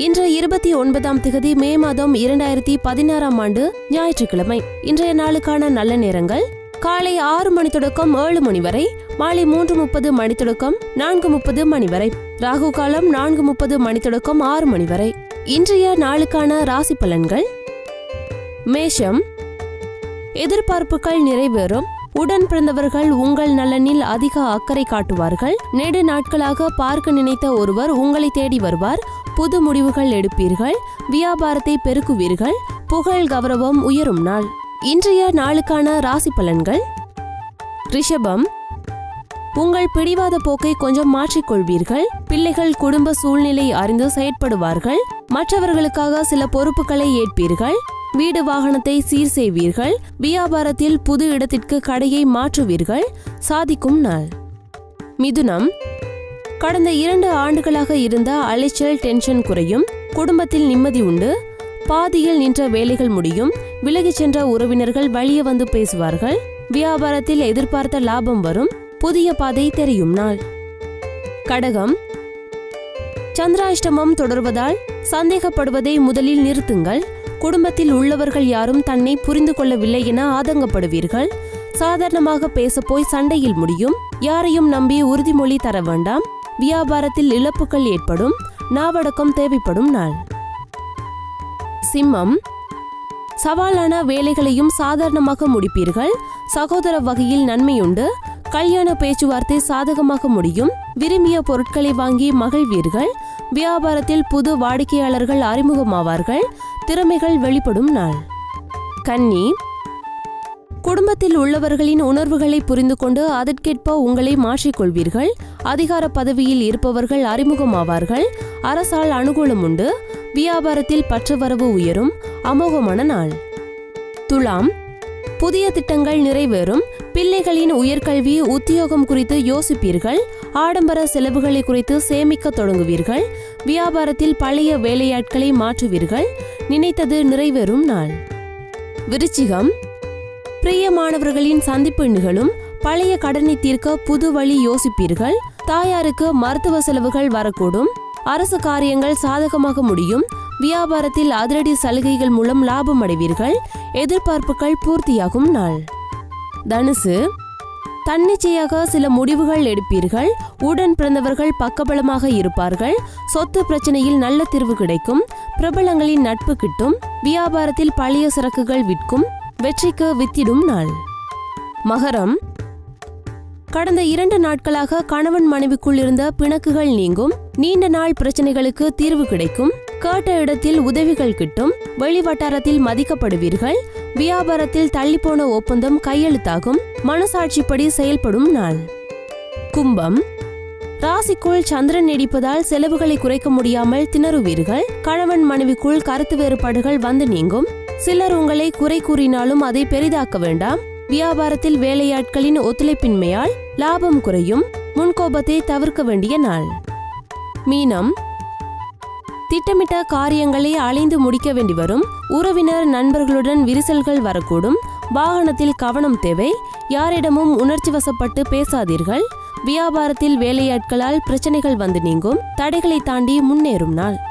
இன்று இருபத்தி ஒன்பதாம் திகதி மே மாதம் இரண்டாயிரத்தி பதினாறாம் ஆண்டு ஞாயிற்றுக்கிழமை இன்றைய நாளுக்கான நல்ல நேரங்கள் காலை ஆறு மணி தொடக்கம் ஏழு மணி வரை மாலை மூன்று முப்பது மணி தொடக்கம் நான்கு முப்பது மணி வரை ராகு காலம் நான்கு முப்பது மணி தொடக்கம் ஆறு மணி வரை இன்றைய நாளுக்கான ராசி பலன்கள் மேஷம் எதிர்பார்ப்புகள் நிறைவேறும் உடன் பிறந்தவர்கள் உங்கள் நலனில் அதிக அக்கறை காட்டுவார்கள் நெடு நாட்களாக பார்க்க நினைத்த ஒருவர் உங்களை தேடி வருவார் புது முடிவுகள் எடுப்பீர்கள் வியாபாரத்தை பெருக்குவீர்கள் புகழ் கௌரவம் உயரும் நாள் இன்றைய நாளுக்கான ராசி பலன்கள் ரிஷபம் உங்கள் பிடிவாத போக்கை கொஞ்சம் மாற்றிக்கொள்வீர்கள் பிள்ளைகள் குடும்ப சூழ்நிலை அறிந்து செயற்படுவார்கள் மற்றவர்களுக்காக சில பொறுப்புகளை ஏற்பீர்கள் வீடு வாகனத்தை சீர் செய்வீர்கள் வியாபாரத்தில் புது இடத்திற்கு கடையை மாற்றுவீர்கள் சாதிக்கும் நாள் மிதுனம் கடந்த இரண்டு ஆண்டுகளாக இருந்த அலைச்சல் டென்ஷன் குறையும் குடும்பத்தில் நிம்மதி உண்டு பாதியில் நின்ற வேலைகள் முடியும் விலகிச் சென்ற உறவினர்கள் வழியே வந்து பேசுவார்கள் வியாபாரத்தில் எதிர்பார்த்த லாபம் வரும் புதிய பாதை தெரியும் நாள் கடகம் சந்திராஷ்டமம் தொடர்வதால் சந்தேகப்படுவதை முதலில் நிறுத்துங்கள் குடும்பத்தில் உள்ளவர்கள் யாரும் தன்னை புரிந்து கொள்ளவில்லை என ஆதங்கப்படுவீர்கள் சாதாரணமாக பேசப்போய் சண்டையில் முடியும் யாரையும் நம்பி உறுதிமொழி தர வேண்டாம் வியாபாரத்தில் இழப்புகள் ஏற்படும் நாவடக்கம் தேவைப்படும் நாள் சிம்மம் சவாலான வேலைகளையும் சாதாரணமாக முடிப்பீர்கள் சகோதர வகையில் நன்மையுண்டு கல்யாண பேச்சுவார்த்தை சாதகமாக முடியும் விரும்பிய பொருட்களை வாங்கி மகிழ்வீர்கள் வியாபாரத்தில் புது வாடிக்கையாளர்கள் அறிமுகமாவார்கள் திறமைகள் வெளிப்படும் நாள் கன்னி குடும்பத்தில் உள்ளவர்களின் உணர்வுகளை புரிந்து கொண்டு அதற்கேற்ப உங்களை மாற்றிக்கொள்வீர்கள் அதிகார பதவியில் இருப்பவர்கள் அறிமுகமாவார்கள் அரசால் அனுகூலம் உண்டு வியாபாரத்தில் பற்றுவரவு உயரும் அமோகமான நாள் துலாம் புதிய திட்டங்கள் நிறைவேறும் பிள்ளைகளின் உயர்கல்வி உத்தியோகம் குறித்து யோசிப்பீர்கள் ஆடம்பர செலவுகளை குறித்து சேமிக்க தொடங்குவீர்கள் வியாபாரத்தில் பழைய வேலையாட்களை மாற்றுவீர்கள் நினைத்தது நிறைவேறும் நாள் விருச்சிகம் பிரியமானவர்களின் சந்திப்பு நிகழும் பழைய கடனை தீர்க்க புது வழி யோசிப்பீர்கள் தாயாருக்கு மருத்துவ செலவுகள் வரக்கூடும் அரசு காரியங்கள் சாதகமாக முடியும் வியாபாரத்தில் அதிரடி சலுகைகள் மூலம் லாபம் அடைவீர்கள் எதிர்பார்ப்புகள் பூர்த்தியாகும் நாள் தனுசு தன்னிச்சையாக சில முடிவுகள் எடுப்பீர்கள் உடன் பிறந்தவர்கள் பக்கபலமாக இருப்பார்கள் சொத்து பிரச்சனையில் நல்ல தீர்வு கிடைக்கும் பிரபலங்களின் நட்பு கிட்டும் வியாபாரத்தில் பழைய சரக்குகள் விற்கும் வெற்றிக்கு வித்திடும் நாள் மகரம் கடந்த இரண்டு நாட்களாக கணவன் மனைவிக்குள் இருந்த பிணக்குகள் நீங்கும் நீண்ட நாள் பிரச்சனைகளுக்கு தீர்வு கிடைக்கும் கேட்ட இடத்தில் உதவிகள் கிட்டும் வெளிவட்டாரத்தில் மதிக்கப்படுவீர்கள் வியாபாரத்தில் தள்ளிப்போன ஒப்பந்தம் கையெழுத்தாகும் மனசாட்சிப்படி செயல்படும் நாள் கும்பம் ராசிக்குள் சந்திரன் நீடிப்பதால் செலவுகளை குறைக்க முடியாமல் திணறுவீர்கள் கணவன் மனைவிக்குள் கருத்து வேறுபாடுகள் வந்து நீங்கும் சிலர் உங்களை குறை கூறினாலும் அதை பெரிதாக்க வேண்டாம் வியாபாரத்தில் வேலையாட்களின் ஒத்துழைப்பின்மையால் லாபம் குறையும் முன்கோபத்தை தவிர்க்க வேண்டிய நாள் மீனம் திட்டமிட்ட காரியங்களை அலைந்து முடிக்க வேண்டி வரும் உறவினர் நண்பர்களுடன் விரிசல்கள் வரக்கூடும் வாகனத்தில் கவனம் தேவை யாரிடமும் உணர்ச்சி வசப்பட்டு பேசாதீர்கள் வியாபாரத்தில் வேலையாட்களால் பிரச்சனைகள் வந்து நீங்கும் தடைகளை தாண்டி முன்னேறும் நாள்